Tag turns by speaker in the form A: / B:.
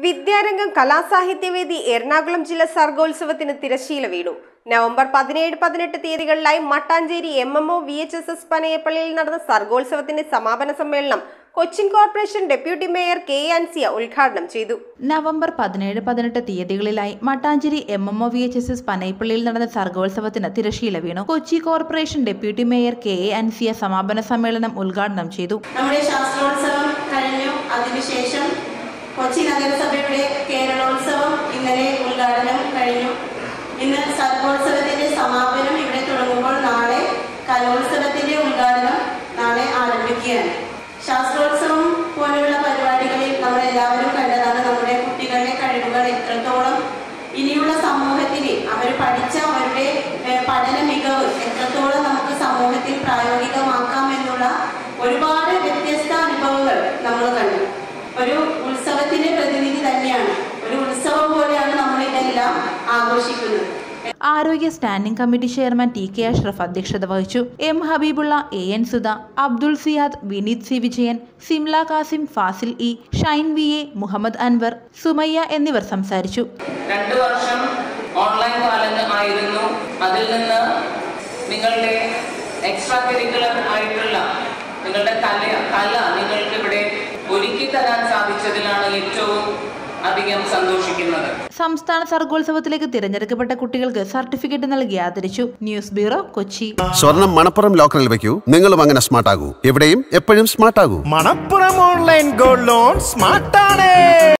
A: വിദ്യാരംഗം കലാസാഹിത്യവേദി എറണാകുളം ജില്ലാ സർഗോത്സവത്തിന് തിരശീല വീണു നവംബർ പതിനേഴ് പതിനെട്ട് തീയതികളിലായി Mattancherry M M O V H S S പനയപ്പള്ളിയിൽ നടന്ന സർഗോത്സവത്തിന്റെ സമാപന സമ്മേളനം Cochin corporation deputy mayor K Ansiya ഉദ്ഘാടനം ചെയ്തു
B: നവംബർ പതിനേഴ് പതിനെട്ട് തീയതികളിലായി Mattancherry M M O V H S S പനൈപ്പള്ളിയിൽ നടന്ന സർഗോത്സവത്തിന് തിരശീല വീണു Kochi corporation deputy mayor K A Ansiya സമാപന സമ്മേളനം ഉദ്ഘാടനം ചെയ്തു
C: നമ്മുടെ ശാസ്ത്രോത്സവം കഴിഞ്ഞു അതിനുശേഷം കൊച്ചി നഗരസഭയുടെ കേരളോത്സവം ഇന്നലെ ഉദ്ഘാടനം കഴിഞ്ഞു ഇന്ന് സർഗോത്സവത്തിന്റെ സമാപനം ഇവിടെ തുടങ്ങുമ്പോൾ നാളെ കലോത്സവത്തിന്റെ ഉദ്ഘാടനം നാളെ ആരംഭിക്കുകയാണ് ശാസ്ത്രോത്സവം പോലെയുള്ള പരിപാടികളിൽ നമ്മൾ എല്ലാവരും കണ്ടതാണ് നമ്മുടെ കുട്ടികളുടെ കഴിവുകൾ എത്രത്തോളം ഇനിയുള്ള സമൂഹത്തിന് അവർ പഠിച്ച അവരുടെ ഏഹ്, പഠന മികവ് എത്രത്തോളം നമുക്ക് സമൂഹത്തിൽ പ്രായോഗികമാക്കാം എന്നുള്ള ഒരുപാട് വ്യത്യസ്ത അനുഭവങ്ങൾ നമ്മൾ കണ്ടു ഒരു ഉത്സവത്തിന്റെ പ്രതിനിധി തന്നെയാണ് ഒരു ഉത്സവം പോലെയാണ് നമ്മൾ ഇതെല്ലാം ആഘോഷിക്കുന്നത്
B: ആരോഗ്യ standing committee chairman T K Ashraf അധ്യക്ഷത വഹിച്ചു M Habeebulla A N Sudha Abdul Siyad Vineeth C Vijayan Simla Kasim Fasil E Shine V A Muhammad Anwar Sumayya എന്നിവർ സംസാരിച്ചു
D: രണ്ട് വർഷം ഓൺലൈൻ കാലത്ത് ആയിരുന്നു അതിൽ നിന്ന് നിങ്ങളുടെ എക്സ്ട്രാ കരിക്കുലർ ആയിട്ടുള്ള നിങ്ങളുടെ കല കല നിങ്ങൾക്ക് ഇവിടെ ഒരുക്കി തരാൻ സാധിച്ചതിലാണ് ഏറ്റവും അധികം സന്തോഷിക്കുന്നത്
B: സംസ്ഥാന സർഗോത്സവത്തിലേക്ക് തിരഞ്ഞെടുക്കപ്പെട്ട കുട്ടികൾക്ക് സർട്ടിഫിക്കറ്റ് നൽകി ആദരിച്ചു ന്യൂസ് ബ്യൂറോ കൊച്ചി
E: സ്വർണം മണപ്പുറം ലോക്കറിൽ വെക്കൂ നിങ്ങളും അങ്ങനെ സ്മാർട്ട് ആകൂ എവിടെയും എപ്പോഴും സ്മാർട്ട് ആകൂ
F: മണപ്പുറം ഓൺലൈൻ ഗോൾഡ് ലോൺ സ്മാർട്ടാണ്